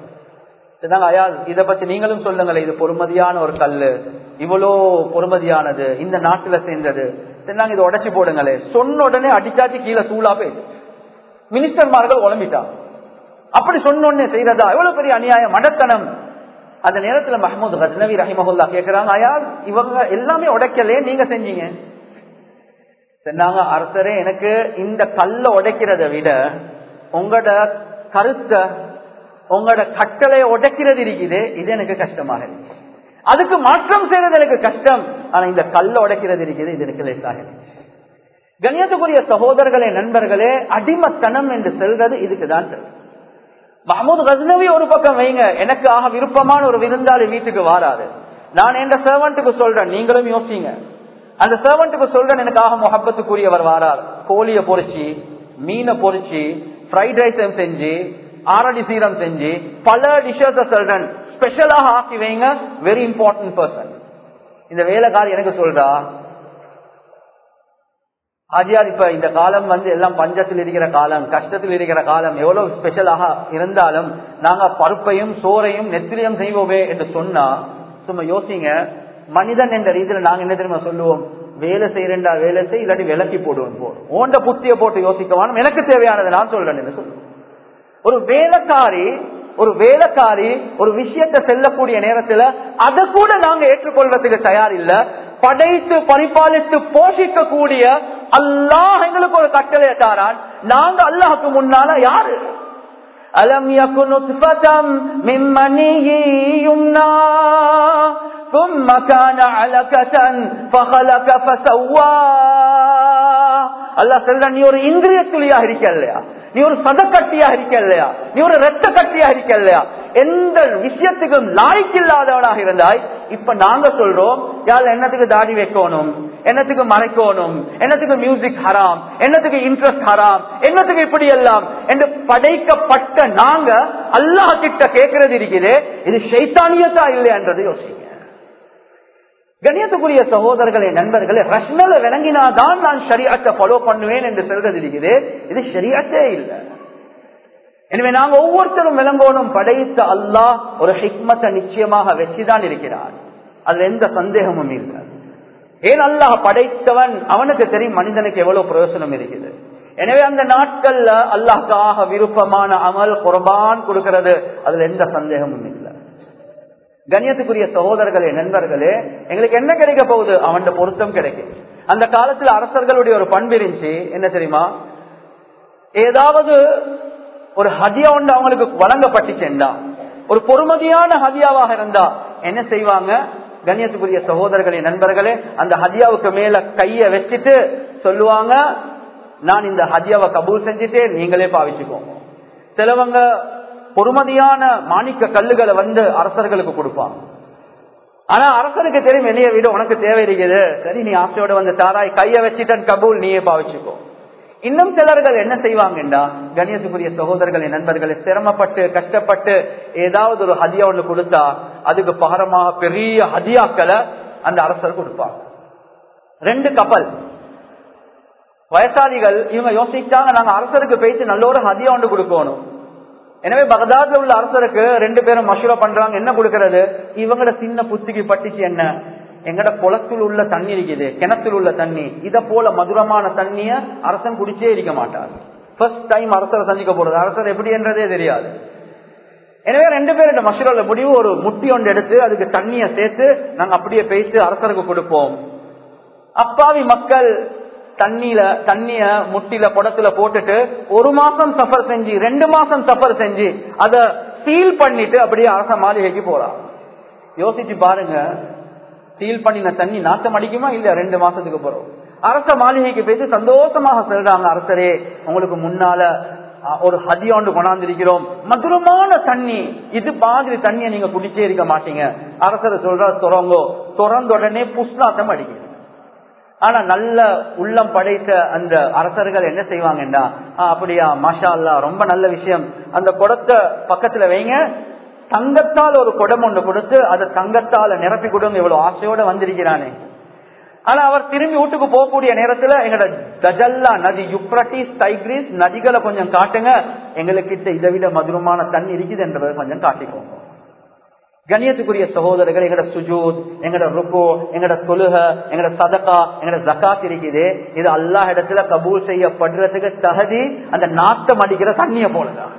இத பத்தி நீங்களும் சொல்லுங்களேன் இது பொறுமதியான ஒரு கல்லு இவ்வளோ பொறுமதியானது இந்த நாட்டுல சேர்ந்தது சொன்னாங்க இதை உடைச்சு போடுங்களே சொன்ன உடனே அடிச்சாச்சு கீழே தூளா போயிடுச்சு மினிஸ்டர்மார்கள் உழம்பிட்டாங்க அப்படி சொன்னோடனே செய்யறதா எவ்வளவு பெரிய அநியாயம் மடத்தனம் அந்த நேரத்துல மஹமூத் கஜ்னவி ரஹிமஹுல்லா கேக்குறாங்க ஐயா இவங்க எல்லாமே உடைக்கலே நீங்க செஞ்சீங்க சொன்னாங்க அரசரே எனக்கு இந்த கல்ல உடைக்கிறத விட உங்களோட கருத்தை உங்களோட கட்டளை உடைக்கிறது இருக்குது இது எனக்கு கஷ்டமாக இருக்கு அதுக்கு மாற்றம் செய்யறது எனக்கு கஷ்டம் ஆனா இந்த கல்ல உடைக்கிறது இருக்குது இது எனக்கு லேசாக கணியத்துக்குரிய சகோதரர்களே நண்பர்களே அடிமத்தனம் என்று செல்றது இதுக்குதான் மஹமூத் கஸ்னவி ஒரு பக்கம் வைங்க எனக்கு ஆக விருப்பமான ஒரு விருந்தாளி வீட்டுக்கு வாராது நான் எந்த சர்வன்ட்டுக்கு சொல்றேன் நீங்களும் யோசிங்க அந்த சர்வன்ட்டுக்கு சொல்றேன் எனக்காக முகப்பத்துக்குரியவர் வாரார் கோழிய பொறிச்சு மீனை பொறிச்சு ஃப்ரைட் ரைஸ் செஞ்சு ஆரடி சீரம் செஞ்சு பல டிஷஸ் சொல்றேன் ஸ்பெஷலாக ஆக்கி வைங்க வெரி இம்பார்ட்டன்ட் பர்சன் இந்த வேலைக்காரி எனக்கு சொல்றா ஆஜியார் இப்ப இந்த காலம் வந்து எல்லாம் பஞ்சத்தில் இருக்கிற காலம் கஷ்டத்தில் இருக்கிற காலம் எவ்வளவு ஸ்பெஷலாக இருந்தாலும் நாங்க பருப்பையும் சோறையும் நெத்திரியும் செய்வோமே என்று சொன்னா சும்மா யோசிங்க மனிதன் என்ற ரீதியில நாங்க என்ன தெரியுமா சொல்லுவோம் வேலை செய்யறா வேலை செய் இல்லாட்டி விலக்கி போடுவோம் போடும் ஓண்ட புத்திய போட்டு யோசிக்கவானும் எனக்கு தேவையானதை நான் சொல்றேன் என்று சொல்லுவோம் ஒரு வேலைக்காரி ஒரு வேலைக்காரி ஒரு விஷயத்தை செல்லக்கூடிய நேரத்துல அதை கூட நாங்க ஏற்றுக்கொள்றதுக்கு தயார் இல்ல படைத்து பரிபாலித்து போஷிக்க கூடிய அல்லாஹ் எங்களுக்கு ஒரு கட்டளை தாரான் நாங்க அல்லாஹுக்கு முன்னால யாரு அலம் யகுன் மின் மணியி யும்னா ثم كان علقة فخلق فسوى அல்லாஹ் சொல்ற நீ ஒரு இந்திரிய துளியாக இருக்க இல்லையா நீ ஒரு சதக்கட்டியாக இருக்க இல்லையா நீ ஒரு ரத்த கட்டியாக இருக்க இல்லையா எந்த விஷயத்துக்கும் லாய்க்கில்லாதவனாக இருந்தாய் இப்ப நாங்க சொல்றோம் யார் என்னத்துக்கு தாடி வைக்கணும் என்னத்துக்கு மறைக்கணும் என்னத்துக்கு மியூசிக் ஹராம் என்னத்துக்கு இன்ட்ரெஸ்ட் ஹராம் என்னத்துக்கு இப்படி எல்லாம் என்று படைக்கப்பட்ட நாங்க அல்லாஹ் கிட்ட கேட்கறது இருக்குது இது சைத்தானியத்தா இல்லையன்றது யோசிங்க கணியத்துக்குரிய சகோதரர்களே நண்பர்களே ரஷ்மல விளங்கினாதான் நான் ஷரியத்தை ஃபாலோ பண்ணுவேன் என்று சொல்றது இருக்குது இது ஷரியத்தே இல்லை எனவே நாங்க ஒவ்வொருத்தரும் விளங்கோனும் படைத்த அல்லாஹ் ஒரு ஹிக்மத்தை நிச்சயமாக வச்சுதான் இருக்கிறார் அதுல எந்த சந்தேகமும் இல்லை ஏன் அல்லாஹ் படைத்தவன் அவனுக்கு தெரியும் மனிதனுக்கு எவ்வளவு பிரயோசனம் இருக்குது எனவே அந்த நாட்கள்ல அல்லாஹ்க்காக விருப்பமான அமல் குர்பான் கொடுக்கிறது அதுல எந்த சந்தேகமும் இல்லை கண்ணியத்துக்குரிய சகோதரர்களே நண்பர்களே எங்களுக்கு என்ன கிடைக்க போகுது அவன் பொருத்தம் கிடைக்கும் அந்த காலத்துல அரசர்களுடைய ஒரு பண்பு இருந்துச்சு என்ன தெரியுமா ஏதாவது ஒரு ஹதியா ஒன்று அவங்களுக்கு வழங்கப்பட்டுச்சேண்டா ஒரு பொறுமதியான ஹதியாவாக இருந்தா என்ன செய்வாங்க கண்ணியத்துக்குரிய சகோதரர்களே நண்பர்களே அந்த ஹதியாவுக்கு மேல கைய வச்சுட்டு சொல்லுவாங்க நான் இந்த ஹதியாவை கபூல் செஞ்சுட்டே நீங்களே பாவிச்சுக்கோங்க சிலவங்க பொறுமதியான மாணிக்க கல்லுகளை வந்து அரசர்களுக்கு கொடுப்பாங்க ஆனா அரசருக்கு தெரியும் என்னைய விட உனக்கு தேவை இருக்குது சரி நீ ஆசையோட வந்து தாராய் கைய வச்சுட்டன் கபூல் நீயே பாவிச்சுக்கோ இன்னும் சிலர்கள் என்ன செய்வாங்கண்டா கணியத்துக்குரிய சகோதரர்களின் நண்பர்களை சிரமப்பட்டு கஷ்டப்பட்டு ஏதாவது ஒரு ஹதியா ஒண்ணு கொடுத்தா அதுக்கு பகரமாக பெரிய ஹதியாக்களை அந்த அரசர் கொடுப்பாங்க ரெண்டு கப்பல் வயசாளிகள் இவங்க யோசிச்சாங்க நாங்க அரசருக்கு பேசி நல்ல ஒரு ஹதியா ஒன்று கொடுக்கணும் எனவே பகதாத்ல உள்ள அரசருக்கு ரெண்டு பேரும் மசூரா பண்றாங்க என்ன கொடுக்கறது இவங்களோட சின்ன புத்திக்கு பட்டுச்சு என்ன எங்கட குளத்தில் உள்ள தண்ணி இருக்குது கிணத்தில் உள்ள தண்ணி இத போல மதுரமான தண்ணிய அரசன் குடிச்சே இருக்க மாட்டார் ஃபர்ஸ்ட் டைம் அரசரை சந்திக்க போறது அரசர் எப்படி என்றதே தெரியாது எனவே ரெண்டு பேரும் இந்த மசூரால முடிவு ஒரு முட்டி ஒன்று எடுத்து அதுக்கு தண்ணிய சேர்த்து நாங்க அப்படியே பேசி அரசருக்கு கொடுப்போம் அப்பாவி மக்கள் தண்ணியில தண்ணிய முட்டில குடத்துல போட்டுட்டு ஒரு மாசம் சஃபர் செஞ்சு ரெண்டு மாசம் சஃபர் செஞ்சு அத சீல் பண்ணிட்டு அப்படியே அரச மாளிகைக்கு போறான் யோசிச்சு பாருங்க சீல் பண்ணின தண்ணி நாத்தம் அடிக்குமா இல்ல ரெண்டு மாசத்துக்கு போறோம் அரச மாளிகைக்கு போயிட்டு சந்தோஷமாக சொல்றாங்க அரசரே உங்களுக்கு முன்னால ஒரு ஹதியாண்டு கொண்டாந்திருக்கிறோம் மதுரமான தண்ணி இது மாதிரி தண்ணியை நீங்க குடிச்சே இருக்க மாட்டீங்க அரசர் சொல்ற துறங்கோ திறந்த உடனே புஷ்நாத்தம் அடிக்குது ஆனா நல்ல உள்ளம் படைத்த அந்த அரசர்கள் என்ன செய்வாங்கடா அப்படியா மாஷா அல்லா ரொம்ப நல்ல விஷயம் அந்த குடத்தை பக்கத்துல வைங்க தங்கத்தால் ஒரு குடம் ஒன்று கொடுத்து அதை தங்கத்தால நிரப்பி கொடுங்க இவ்வளவு ஆசையோட வந்திருக்கிறானே ஆனா அவர் திரும்பி வீட்டுக்கு போகக்கூடிய நேரத்துல எங்களோட கஜல்லா நதி யுப்ரட்டிஸ் டைக்ரிஸ் நதிகளை கொஞ்சம் காட்டுங்க எங்களுக்கு இதை விட மதுரமான தண்ணி இருக்குது என்றதை கொஞ்சம் காட்டிக்கோங்க கண்ணியத்துக்குரிய சகோதரர்கள் எங்கட சுஜூத் எங்கட ருக்கோ எங்கட தொழுக எங்கட சதக்கா எங்கட ஜக்காத் இருக்குது இது அல்லாஹ் இடத்துல கபூல் செய்யப்படுறதுக்கு தகுதி அந்த நாட்டம் அடிக்கிற தண்ணிய போலதான்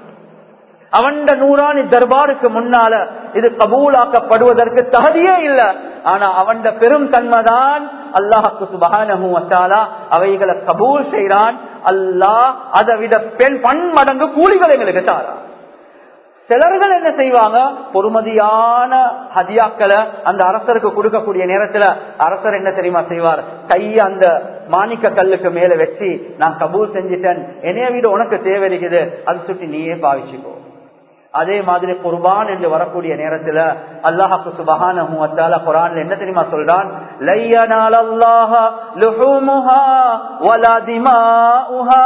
அவன் நூறாணி தர்பாருக்கு முன்னால இது கபூலாக்கப்படுவதற்கு தகுதியே இல்ல ஆனா அவன் பெரும் தன்மைதான் அல்லாஹுக்கு சுபகான அவைகளை கபூல் செய்யறான் அல்லாஹ் அதை விட பெண் பன்மடங்கு கூலிகள் எங்களுக்கு தாரான் சிலர்கள் என்ன செய்வாங்க பொறுமதியான ஹதியாக்களை அந்த அரசருக்கு கொடுக்கக்கூடிய நேரத்துல அரசர் என்ன தெரியுமா செய்வார் கைய அந்த மாணிக்க கல்லுக்கு மேல வச்சு நான் கபூல் செஞ்சிட்டேன் என்னைய வீடு உனக்கு தேவை இருக்குது அது சுட்டி நீயே பாவிச்சுக்கோ அதே மாதிரி குர்பான் என்று வரக்கூடிய நேரத்துல அல்லாஹாக்கு சுபஹான குரான்ல என்ன தெரியுமா சொல்றான் லையனால் அல்லாஹ லுஹூமுஹா வலா திமாஉஹா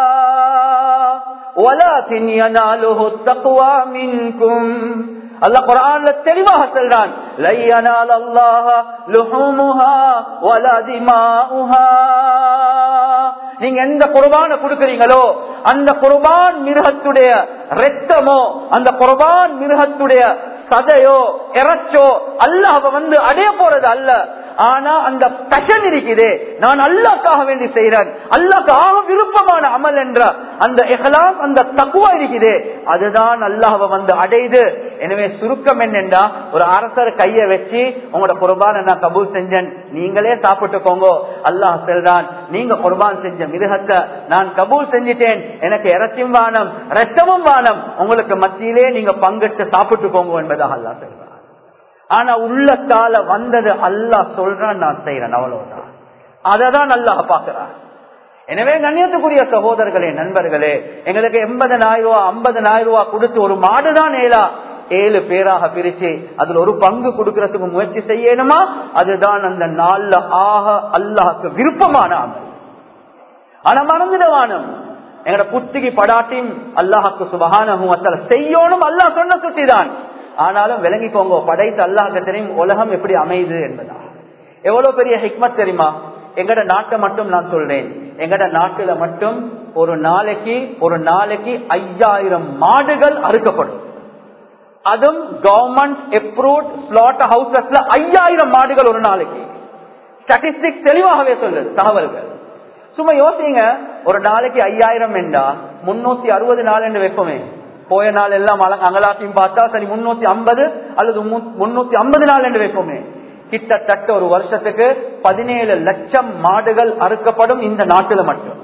ولكن يناله التقوى منكم அல்லாஹ் குரான்ல தெளிவாக சொல்றான் லையனால் அல்லாஹ லுஹூமுஹா வலா திமாஉஹா நீங்க எந்த குர்பான கொடுக்கறீங்களோ அந்த குர்பான் மிருகத்துடைய ரத்தமோ அந்த குர்பான் மிருகத்துடைய சதையோ இறைச்சோ அல்லாஹ் வந்து அடைய போறது அல்ல ஆனா அந்த பஷன் இருக்குது நான் அல்லாக்காக வேண்டி செய்யறேன் அல்லாக்கு ஆக விருப்பமான அமல் என்ற அந்த எஹலாம் அந்த தக்குவா இருக்குது அதுதான் அல்லாஹ் வந்து அடையுது எனவே சுருக்கம் என்னென்றா ஒரு அரசர் கைய வச்சு உங்களோட குர்பான நான் கபூல் செஞ்சேன் நீங்களே சாப்பிட்டுக்கோங்க அல்லாஹ் செல்றான் நீங்க குர்பான் செஞ்ச மிருகத்தை நான் கபூல் செஞ்சிட்டேன் எனக்கு இறச்சியும் வானம் ரத்தமும் வானம் உங்களுக்கு மத்தியிலே நீங்க பங்கிட்டு சாப்பிட்டுக்கோங்க என்பதாக அல்லாஹ் சொல்றான் ஆனா உள்ளத்தால வந்தது அல்லாஹ் சொல்றான் நான் செய்யறேன் அவ்வளவுதான் அததான் அல்லாஹ் பாக்குறான் எனவே கண்ணியத்துக்குரிய சகோதரர்களே நண்பர்களே எங்களுக்கு எண்பதனாயிரம் ரூபாய் ஐம்பதனாயிரம் ரூபாய் கொடுத்து ஒரு மாடுதான் ஏலா ஏழு பேராக பிரிச்சு அதுல ஒரு பங்கு கொடுக்கறதுக்கு முயற்சி செய்யணுமா அதுதான் அந்த நாள்ல ஆக அல்லாஹுக்கு விருப்பமான அமல் ஆனா மறந்துடவானம் எங்கட புத்திக்கு படாட்டியும் அல்லாஹுக்கு சுபகான செய்யணும் அல்லாஹ் சொன்ன சுட்டிதான் ஆனாலும் விளங்கிக்கோங்க படைத்த அல்லாஹ் தெரியும் உலகம் எப்படி அமையுது என்பதா எவ்வளவு பெரிய ஹிக்மத் தெரியுமா எங்கட நாட்டை மட்டும் நான் சொல்றேன் எங்கட நாட்டுல மட்டும் ஒரு நாளைக்கு ஒரு நாளைக்கு ஐயாயிரம் மாடுகள் அறுக்கப்படும் அதுவும் கவர்மெண்ட் அப்ரூவ்ட் ஸ்லாட் ஹவுசஸ்ல ஐயாயிரம் மாடுகள் ஒரு நாளைக்கு ஸ்டாட்டிஸ்டிக்ஸ் தெளிவாகவே சொல்லுது தகவல்கள் சும்மா யோசிங்க ஒரு நாளைக்கு ஐயாயிரம் என்றா முன்னூத்தி அறுபது நாள் என்று வைப்போமே போய நாள் எல்லாம் அங்கலாத்தையும் பார்த்தா சரி முன்னூத்தி ஐம்பது அல்லது முன்னூத்தி ஐம்பது நாள் என்று வைப்போமே கிட்டத்தட்ட ஒரு வருஷத்துக்கு பதினேழு லட்சம் மாடுகள் அறுக்கப்படும் இந்த நாட்டில் மட்டும்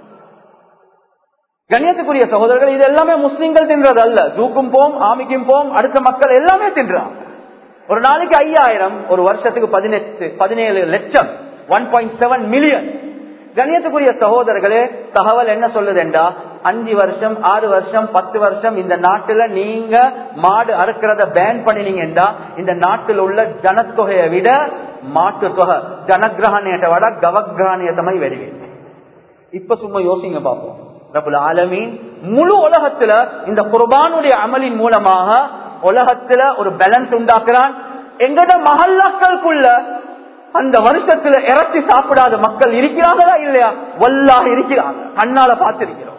கண்ணியத்துக்குரிய சகோதரர்கள் இது எல்லாமே முஸ்லிம்கள் தின்றது அல்ல ஜூக்கும் போம் ஆமிக்கும் போம் அடுத்த மக்கள் எல்லாமே தின்றாங்க ஒரு நாளைக்கு ஐயாயிரம் ஒரு வருஷத்துக்கு பதினெட்டு பதினேழு லட்சம் ஒன் பாயிண்ட் செவன் மில்லியன் கணியத்துக்குரிய சகோதரர்களே தகவல் என்ன சொல்லுதுண்டா அஞ்சு வருஷம் ஆறு வருஷம் பத்து வருஷம் இந்த நாட்டுல நீங்க மாடு அறுக்கிறத பேன் பண்ணினீங்கன்னா இந்த நாட்டில் உள்ள ஜனத்தொகையை விட மாட்டு தொகை ஜனகிரகணியத்தை விட கவகிரகணியத்தமை வெடிவேன் இப்ப சும்மா யோசிங்க பார்ப்போம் ரபுல் ஆலமீன் முழு உலகத்துல இந்த குர்பானுடைய அமலின் மூலமாக உலகத்துல ஒரு பேலன்ஸ் உண்டாக்குறான் எங்கட மகல்லாக்களுக்குள்ள அந்த வருஷத்துல இறச்சி சாப்பிடாத மக்கள் இருக்கிறாங்களா இல்லையா வல்லாக இருக்கிறாங்க கண்ணால பார்த்திருக்கிறோம்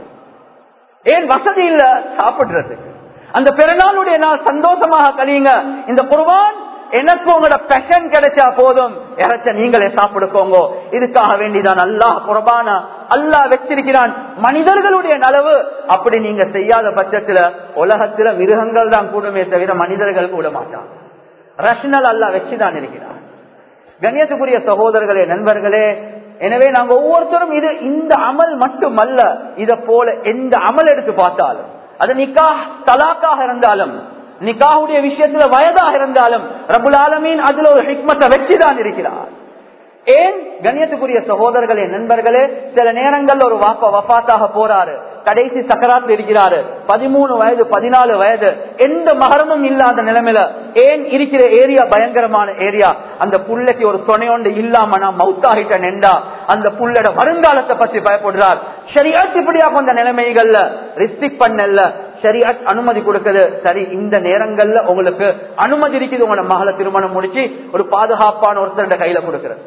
ஏன் வசதி இல்ல சாப்பிடுறதுக்கு அந்த பெருநாளுடைய நாள் சந்தோஷமாக கழியுங்க இந்த குர்பான் எனக்கு உங்களோட பெஷன் கிடைச்சா போதும் இறைச்ச நீங்களே சாப்பிடுக்கோங்க இதுக்காக வேண்டிதான் அல்லாஹ் குர்பான அல்லாஹ் வச்சிருக்கிறான் மனிதர்களுடைய நலவு அப்படி நீங்க செய்யாத பட்சத்துல உலகத்துல மிருகங்கள் தான் கூடுமே தவிர மனிதர்கள் கூட மாட்டாங்க ரஷ்னல் அல்லாஹ் வச்சுதான் இருக்கிறான் கண்ணியத்துக்குரிய சகோதரர்களே நண்பர்களே எனவே நாங்க ஒவ்வொருத்தரும் இது இந்த அமல் மட்டுமல்ல இத போல எந்த அமல் எடுத்து பார்த்தாலும் அது நிக்கா தலாக்காக இருந்தாலும் நிக்காவுடைய விஷயத்துல வயதாக இருந்தாலும் ரபுல் ஆலமீன் அதுல ஒரு ஹிக்மத்தை வச்சுதான் இருக்கிறார் ஏன் கண்ணியத்துக்குரிய சகோதரர்களே நண்பர்களே சில நேரங்கள்ல ஒரு வாப்பா வஃபாத்தாக போறாரு கடைசி சக்கராத்தில் இருக்கிறாரு பதிமூணு வயது பதினாலு வயது எந்த மகரமும் இல்லாத நிலைமையில ஏன் இருக்கிற ஏரியா பயங்கரமான ஏரியா அந்த புள்ளைக்கு ஒரு துணையொண்டு இல்லாம நான் மவுத்தாகிட்ட நின்றா அந்த புள்ளட வருங்காலத்தை பத்தி பயப்படுறார் சரியாச்சு இப்படியாக அந்த நிலைமைகள்ல ரிஸ்ட்ரிக் பண்ணல சரியாட் அனுமதி கொடுக்குது சரி இந்த நேரங்கள்ல உங்களுக்கு அனுமதி இருக்குது உங்களோட மகளை திருமணம் முடிச்சு ஒரு பாதுகாப்பான ஒருத்தருடைய கையில கொடுக்கிறது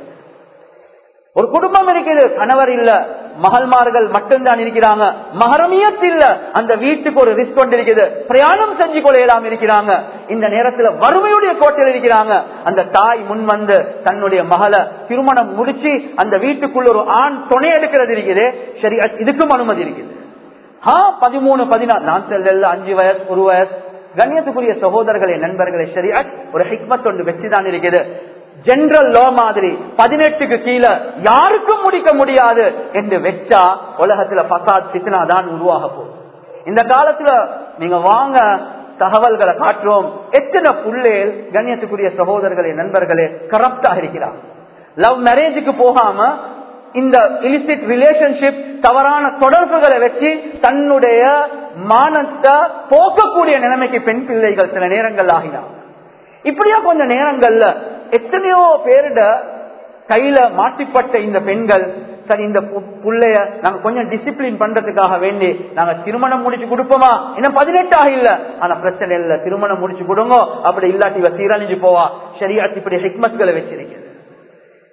ஒரு குடும்பம் இருக்குது கணவர் இல்ல மகள்மார்கள் மட்டும்தான் இருக்கிறாங்க மகரமியத் இல்ல அந்த வீட்டுக்கு ஒரு ரிஸ்க் கொண்டு இருக்குது பிரயாணம் செஞ்சு கொள்ளையலாம் இருக்கிறாங்க இந்த நேரத்துல வறுமையுடைய கோட்டையில் இருக்கிறாங்க அந்த தாய் முன் வந்து தன்னுடைய மகளை திருமணம் முடிச்சு அந்த வீட்டுக்குள்ள ஒரு ஆண் துணை எடுக்கிறது இருக்குது சரி இதுக்கும் அனுமதி இருக்குது ஆ பதிமூணு பதினாறு நான் செல்ல அஞ்சு வயசு ஒரு வயசு கண்ணியத்துக்குரிய சகோதரர்களே நண்பர்களே சரியா ஒரு ஹிக்மத் ஒன்று வச்சுதான் இருக்குது ஜெனரல் லோ மாதிரி பதினெட்டுக்கு கீழே யாருக்கும் முடிக்க முடியாது என்று வச்சா உலகத்துல பசாத் சித்தனா தான் உருவாக போகுது இந்த காலத்துல நீங்க வாங்க தகவல்களை காட்டுறோம் எத்தனை புள்ளேல் கண்ணியத்துக்குரிய சகோதரர்களே நண்பர்களே கரப்டாக இருக்கிறார் லவ் மேரேஜுக்கு போகாம இந்த இலிசிட் ரிலேஷன்ஷிப் தவறான தொடர்புகளை வச்சு தன்னுடைய மானத்தை போக்கக்கூடிய நிலைமைக்கு பெண் பிள்ளைகள் சில நேரங்கள் ஆகினார் இப்படியா கொஞ்ச நேரங்கள்ல எத்தனையோ பேருட கையில மாட்டிப்பட்ட இந்த பெண்கள் சரி இந்த புள்ளைய நாங்க கொஞ்சம் டிசிப்ளின் பண்றதுக்காக வேண்டி நாங்க திருமணம் முடிச்சு கொடுப்போமா இன்னும் பதினெட்டாக இல்ல ஆனா பிரச்சனை இல்ல திருமணம் முடிச்சு கொடுங்க அப்படி இல்லாட்டி இவ சீரழிஞ்சு போவா சரியா இப்படி ஹிக்மத்களை வச்சிருக்கிறது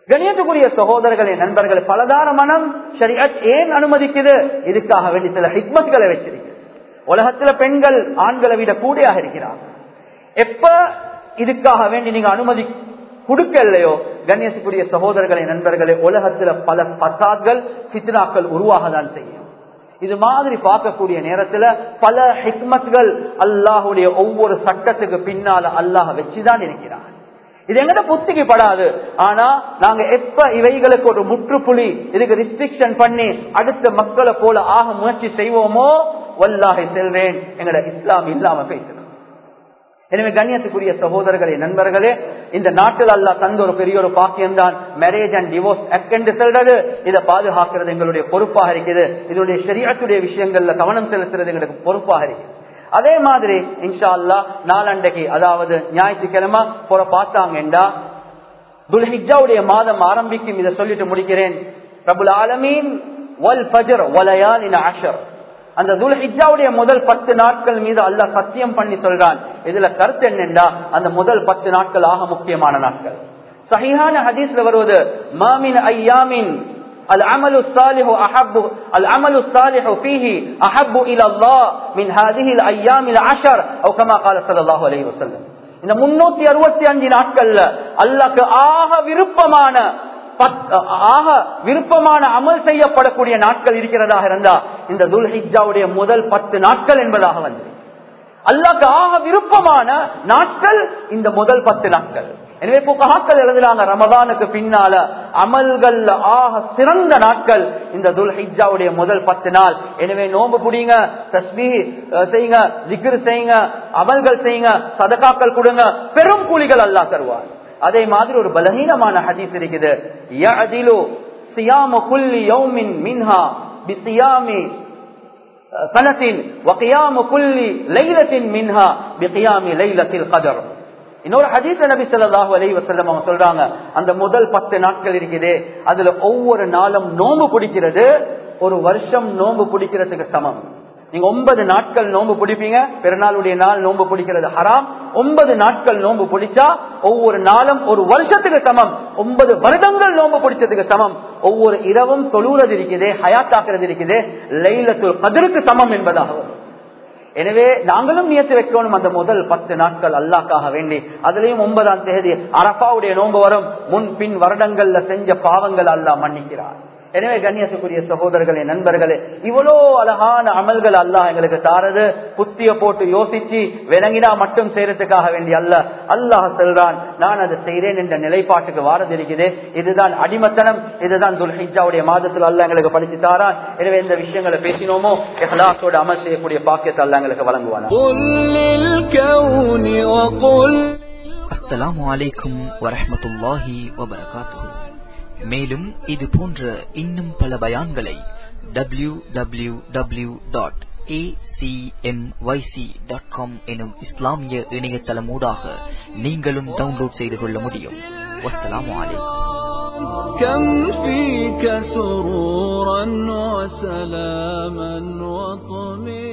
கணியத்துக்குரிய சகோதரர்களே நண்பர்கள் பலதார மனம் ஷரியத் ஏன் அனுமதிக்குது இதுக்காக வேண்டி சில ஹிக்மத்களை வச்சிருக்கு உலகத்துல பெண்கள் ஆண்களை விட கூடையாக இருக்கிறாங்க எப்ப இதுக்காக வேண்டி நீங்க அனுமதி கொடுக்கலையோ கண்ணியத்துக்குரிய சகோதரர்களை நண்பர்களே உலகத்துல பல பசாத்கள் சித்னாக்கள் உருவாக தான் செய்யும் இது மாதிரி பார்க்கக்கூடிய நேரத்துல பல ஹிக்மத்கள் அல்லாஹுடைய ஒவ்வொரு சட்டத்துக்கு பின்னால அல்லாஹ் வச்சுதான் இருக்கிறார் இது எங்கட புத்திக்கு படாது ஆனா நாங்க எப்ப இவைகளுக்கு ஒரு முற்றுப்புள்ளி இதுக்கு ரிஸ்ட்ரிக்ஷன் பண்ணி அடுத்த மக்களை போல ஆக முயற்சி செய்வோமோ வல்லாகை செல்வேன் எங்கட இஸ்லாம் இல்லாம பேசணும் எனவே கண்ணியத்துக்குரிய சகோதரர்களே நண்பர்களே இந்த நாட்டில் அல்லா தந்த ஒரு பெரிய ஒரு பாக்கியம் தான் மேரேஜ் அண்ட் டிவோர்ஸ் ஆக்ட் என்று சொல்றது இதை பாதுகாக்கிறது எங்களுடைய பொறுப்பாக இருக்குது இதனுடைய ஷரியத்துடைய விஷயங்கள்ல கவனம் செலுத்துறது எங்களுக்கு பொறுப்பாக இருக்குது அதே மாதிரி இன்ஷா அல்லா நாளண்டைக்கு அதாவது ஞாயிற்றுக்கிழமை போற பார்த்தாங்கண்டா துல்ஹிஜாவுடைய மாதம் ஆரம்பிக்கும் இதை சொல்லிட்டு முடிக்கிறேன் பிரபுல் ஆலமீன் வல் ஃபஜர் வலயாலின் ஆஷர் அந்த துல்ஹிஜாவுடைய முதல் பத்து நாட்கள் மீது அல்லாஹ் சத்தியம் பண்ணி சொல்றான் இதுல கருத்து என்னென்றா அந்த முதல் பத்து நாட்கள் ஆக முக்கியமான நாட்கள் சஹிஹான ஹதீஸ்ல வருவது மாமின் ஐயாமின் العمل الصالح أحب العمل الصالح فيه أحب إلى الله من هذه الأيام العشر أو كما قال صلى الله عليه وسلم இந்த முன்னூத்தி அறுபத்தி அஞ்சு நாட்கள்ல அல்லாக்கு ஆக விருப்பமான ஆக விருப்பமான அமல் செய்யப்படக்கூடிய நாட்கள் இருக்கிறதாக இருந்தா இந்த துல்ஹிஜாவுடைய முதல் பத்து நாட்கள் என்பதாக வந்து அல்லாக்கு ஆக விருப்பமான நாட்கள் இந்த முதல் பத்து நாட்கள் எனவே புகாக்கள் எழுதுறாங்க ரமதானுக்கு பின்னால அமல்கள் ஆக சிறந்த நாட்கள் இந்த துல் ஹிஜாவுடைய முதல் பத்து நாள் எனவே நோம்பு புடிங்க தஸ்மி செய்யுங்க ஜிக்ரு செய்யுங்க அமல்கள் செய்யுங்க சதகாக்கள் கொடுங்க பெரும் கூலிகள் அல்லா தருவார் அதே மாதிரி ஒரு பலகீனமான ஹதீஸ் இருக்குது யஅதிலு சியாமு குல்லி யௌமின் மின்ஹா பிசியாமி சனத்தின் வகியாமு குல்லி லைலத்தின் மின்ஹா பிகியாமி லைலத்தில் கதர் இன்னொரு ஹதீஸ் நபி ஸல்லல்லாஹு அலைஹி வஸல்லம் அவங்க சொல்றாங்க அந்த முதல் பத்து நாட்கள் இருக்குது அதுல ஒவ்வொரு நாளும் நோன்பு பிடிக்கிறது ஒரு வருஷம் நோன்பு பிடிக்கிறதுக்கு சமம் நீங்க ஒன்பது நாட்கள் நோன்பு பிடிப்பீங்க பெருநாளுடைய நாள் நோன்பு பிடிக்கிறது ஹராம் ஒன்பது நாட்கள் நோன்பு பிடிச்சா ஒவ்வொரு நாளும் ஒரு வருஷத்துக்கு சமம் ஒன்பது வருடங்கள் நோன்பு பிடிச்சதுக்கு சமம் ஒவ்வொரு இரவும் தொழுறது இருக்குது ஹயாத்தாக்குறது இருக்குது லைலத்துல் கதிருக்கு சமம் என்பதாக வரும் எனவே நாங்களும் நியத்து வைக்கணும் அந்த முதல் பத்து நாட்கள் அல்லாக்காக வேண்டி அதுலயும் ஒன்பதாம் தேதி அரபாவுடைய நோன்பு வரும் முன் பின் வருடங்கள்ல செஞ்ச பாவங்கள் அல்லாஹ் மன்னிக்கிறார் எனவே கண்ணியத்துக்குரிய சகோதரர்களே நண்பர்களே இவ்வளோ அழகான அமல்கள் அல்லாஹ் எங்களுக்கு தாரது புத்திய போட்டு யோசிச்சு விளங்கினா மட்டும் செய்யறதுக்காக வேண்டி அல்ல அல்லாஹ் செல்றான் நான் அதை செய்கிறேன் என்ற நிலைப்பாட்டுக்கு வாரது இருக்குது இதுதான் அடிமத்தனம் இதுதான் துல்ஹிஜாவுடைய மாதத்தில் அல்ல எங்களுக்கு படிச்சு தாரான் எனவே இந்த விஷயங்களை பேசினோமோ எஹ்லாசோட அமல் செய்யக்கூடிய பாக்கியத்தை அல்ல எங்களுக்கு வழங்குவானா அஸ்ஸலாமு அலைக்கும் வரஹ்மத்துல்லாஹி வபரகாத்துஹு மேலும் இது போன்ற இன்னும் பல பயான்களை W W W dot acmyc.com எனும் இஸ்லாமிய இணையதளமூடாக நீங்களும் டவுன்லோட் செய்து கொள்ள முடியும் வஸ்ஸலாமு அலைக்கும் كم فيك سرورا وسلاما وطمئنا